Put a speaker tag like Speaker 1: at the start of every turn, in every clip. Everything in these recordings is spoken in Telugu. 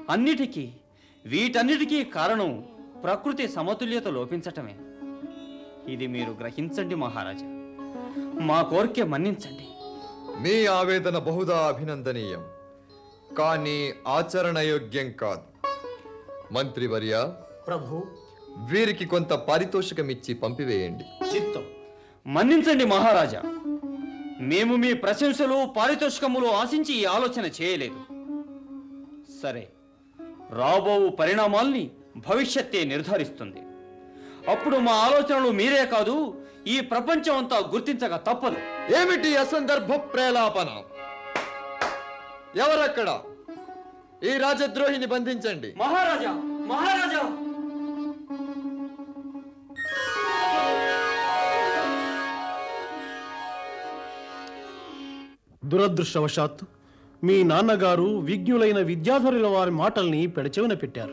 Speaker 1: అన్నిటికీ వీటన్నిటికీ కారణం ప్రకృతి సమతుల్యత లోపించటమే ఇది మీరు గ్రహించండి మహారాజా మా కోరిక మన్నించండి
Speaker 2: మీ ఆవేదన బహుదా అభినందనీయం కానీ ఆచరణయోగ్యం కాదు మంత్రివర్య
Speaker 3: ప్రభు
Speaker 2: వీరికి కొంత పారితోషికం ఇచ్చి పంపివేయండి
Speaker 3: చిత్తం
Speaker 1: మన్నించండి మహారాజా మేము మీ ప్రశంసలు పారితోషికములు ఆశించి ఈ ఆలోచన చేయలేదు సరే రాబో పరిణామాల్ని భవిష్యత్తే నిర్ధారిస్తుంది అప్పుడు మా ఆలోచనలు మీరే కాదు ఈ ప్రపంచం అంతా గుర్తించక తప్పదు
Speaker 2: ఏమిటి అసందర్భ ప్రేలాపన ఎవరక్కడ ఈ రాజద్రోహిని బంధించండి
Speaker 1: మహారాజా మహారాజా
Speaker 3: దురదృష్టవశాత్తు మీ నాన్నగారు విజ్ఞులైన విద్యాధరుల వారి మాటల్ని పెడచెవిన పెట్టారు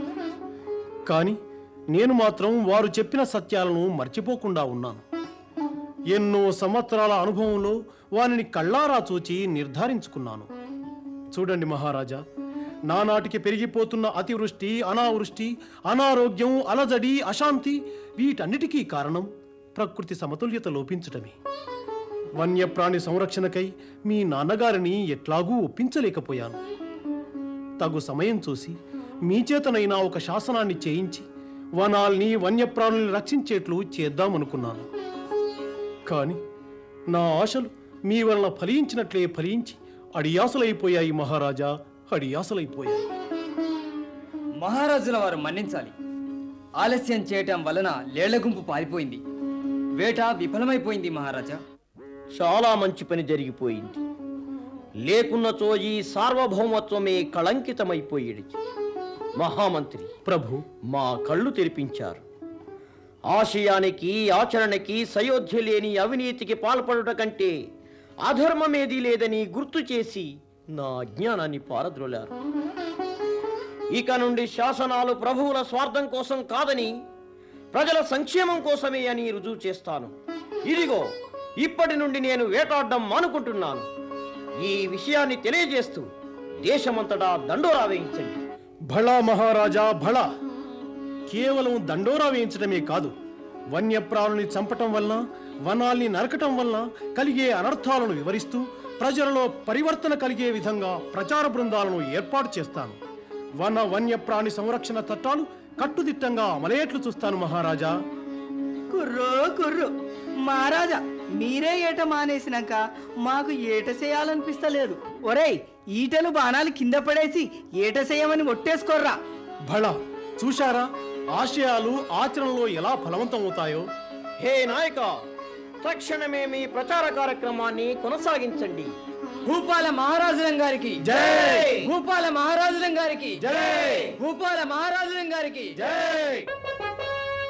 Speaker 3: కానీ నేను మాత్రం వారు చెప్పిన సత్యాలను మర్చిపోకుండా ఉన్నాను ఎన్నో సంవత్సరాల అనుభవంలో వారిని కళ్ళారా చూచి నిర్ధారించుకున్నాను చూడండి మహారాజా నానాటికి పెరిగిపోతున్న అతివృష్టి అనావృష్టి అనారోగ్యం అలజడి అశాంతి వీటన్నిటికీ కారణం ప్రకృతి సమతుల్యత లోపించటమే వన్యప్రాణి సంరక్షణకై మీ నాన్నగారిని ఎట్లాగూ ఒప్పించలేకపోయాను తగు సమయం చూసి మీ చేతనైనా ఒక శాసనాన్ని చేయించి వనాల్ని వన్యప్రాణుల్ని రక్షించేట్లు చేద్దామనుకున్నాను కానీ నా ఆశలు మీ వలన ఫలించినట్లే ఫలించి అడియాసలైపోయాయి మహారాజా అడియాసలైపోయాయి
Speaker 4: మహారాజుల వారు మన్నించాలి ఆలస్యం చేయటం వలన లేళ్ల గుంపు పారిపోయింది వేట విఫలమైపోయింది మహారాజా
Speaker 5: చాలా మంచి పని జరిగిపోయింది లేకున్నచో ఈ సార్వభౌమత్వమే కళంకితమైపోయేది మహామంత్రి
Speaker 3: ప్రభు
Speaker 5: మా కళ్ళు తెరిపించారు ఆశయానికి ఆచరణకి సయోధ్య లేని అవినీతికి పాల్పడుట కంటే అధర్మమేదీ లేదని గుర్తు చేసి నా అజ్ఞానాన్ని పారద్రోలారు ఇక నుండి శాసనాలు ప్రభువుల స్వార్థం కోసం కాదని ప్రజల సంక్షేమం కోసమే అని రుజువు చేస్తాను ఇదిగో ఇప్పటి నుండి నేను వేటాడడం మానుకుంటున్నాను ఈ విషయాన్ని తెలియజేస్తూ దేశమంతటా దండోరా వేయించండి
Speaker 3: భళా మహారాజా భళ కేవలం దండోరా వేయించడమే కాదు వన్యప్రాణుని చంపటం వలన వనాల్ని నరకటం వలన కలిగే అనర్థాలను వివరిస్తూ ప్రజలలో పరివర్తన కలిగే విధంగా ప్రచార బృందాలను ఏర్పాటు చేస్తాను వన వన్యప్రాణి సంరక్షణ చట్టాలు కట్టుదిట్టంగా అమలయ్యేట్లు చూస్తాను మహారాజా
Speaker 6: కుర్రో కుర్రు మహారాజా మీరే ఏట మానేసినాక మాకు ఏట చేయాలనిపిస్తలేదు ఒరేయ్ ఈటలు బాణాలు కింద పడేసి ఏట చేయమని ఒట్టేసుకోర్రా
Speaker 3: భళ చూశారా ఆశయాలు ఆచరణలో ఎలా ఫలవంతం అవుతాయో
Speaker 5: హే నాయక తక్షణమే మీ ప్రచార కార్యక్రమాన్ని కొనసాగించండి
Speaker 4: భూపాల మహారాజులం గారికి
Speaker 3: జై!
Speaker 4: భూపాల మహారాజులం గారికి
Speaker 3: జై!
Speaker 4: భూపాల మహారాజులం గారికి
Speaker 3: జై